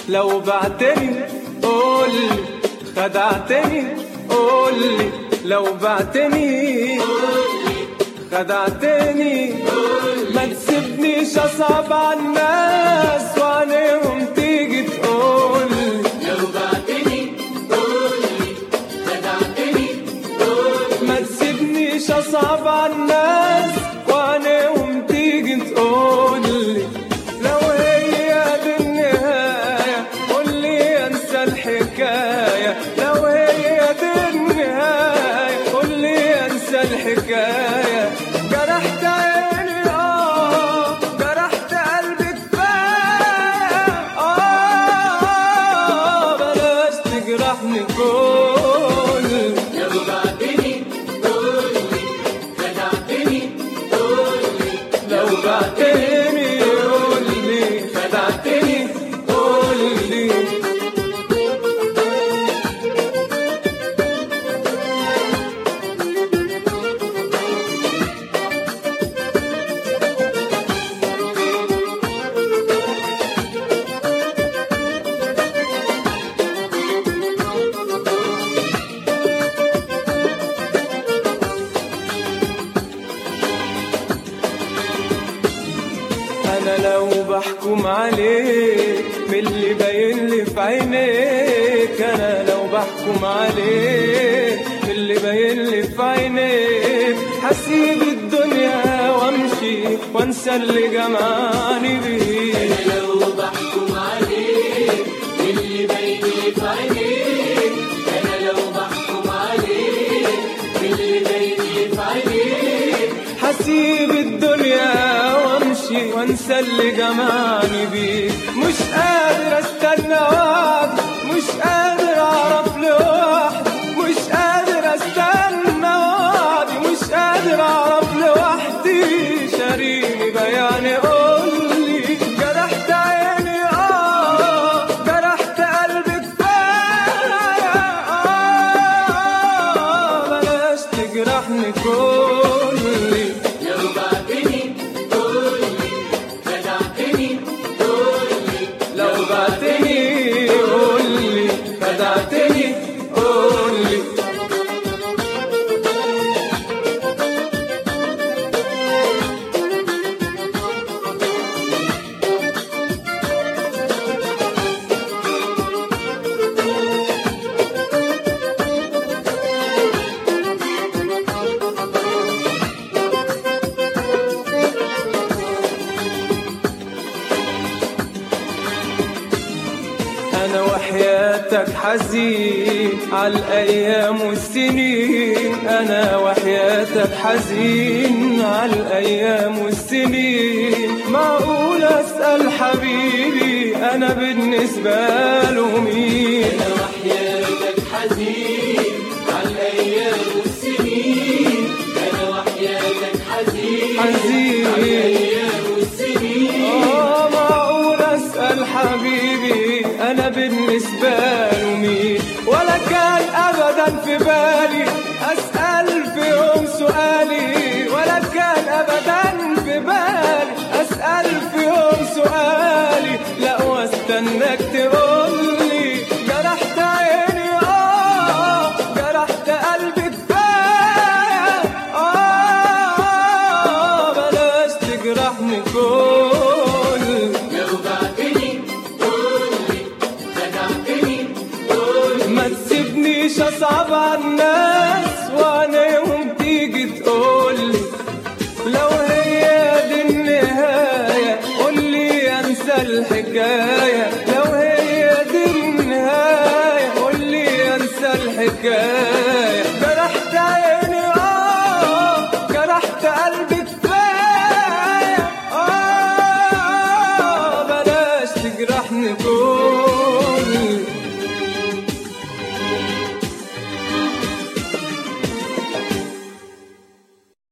لو بعتني قولي خدعتني قولي لو بعتني خدعتني ما تسيبنيش اصعب على الناس وعليهم تيجي تقولي لو بعتني قولي خدعتني قولي ما تسيبنيش اصعب على الناس وعليهم تيجي تقولي لو هي دي النهاية قولي انسى الحكاية لو هي دي النهاية قولي انسى الحكاية جرحت عيني اه جرحت قلبي كفاية اه بلاش تجرحني كل لو بعتني قولي خدعتني قولي لو بعتني قولي خدعتني قولي انا لو بحكم عليك من اللي باين لي في عينيك انا لو بحكم عليك من اللي باين لي في عينيك هسيب الدنيا وامشي وانسى اللي جمعني بيك لو بحكم عليك اللي بيني في عينيك انا لو بحكم عليك اللي بيني في عينيك هسيب الدنيا وامشي وانسى اللي جمعني بيك مش قادر استنى وعد مش قادر اعرف لوحدي مش قادر استنى وعدي مش قادر اعرف لوحدي شاريني بياني قولي جرحت عيني اه جرحت قلبي كفايه اه بلاش تجرحني كلي لو بعتني قولي خدعتني قولي لو بعتني قولي خدعتني قولي انا وحياتك حزين على الايام والسنين انا وحياتك حزين على الايام والسنين معقول اسال حبيبي انا بالنسبه له مين انا وحياتك حزين على الايام والسنين انا وحياتك حزين حزين. على الايام والسنين آه معقول أسأل حبيبي أنا بالنسبة له مين ولا كان أبدا في بالي أسأل في يوم سؤالي ولا كان أبدا في بالي أسأل في يوم سؤالي لا واستناك تقولي جرحت عيني آه جرحت قلبي كفاية آه بلاش تجرحني كل لو بعتني قولي خدعتني قولي ما تسيبنيش اصعب على الناس وعليهم تيجي تقولي لو هي دي النهاية قولي انسى الحكاية لو هي دي النهاية قولي انسى الحكاية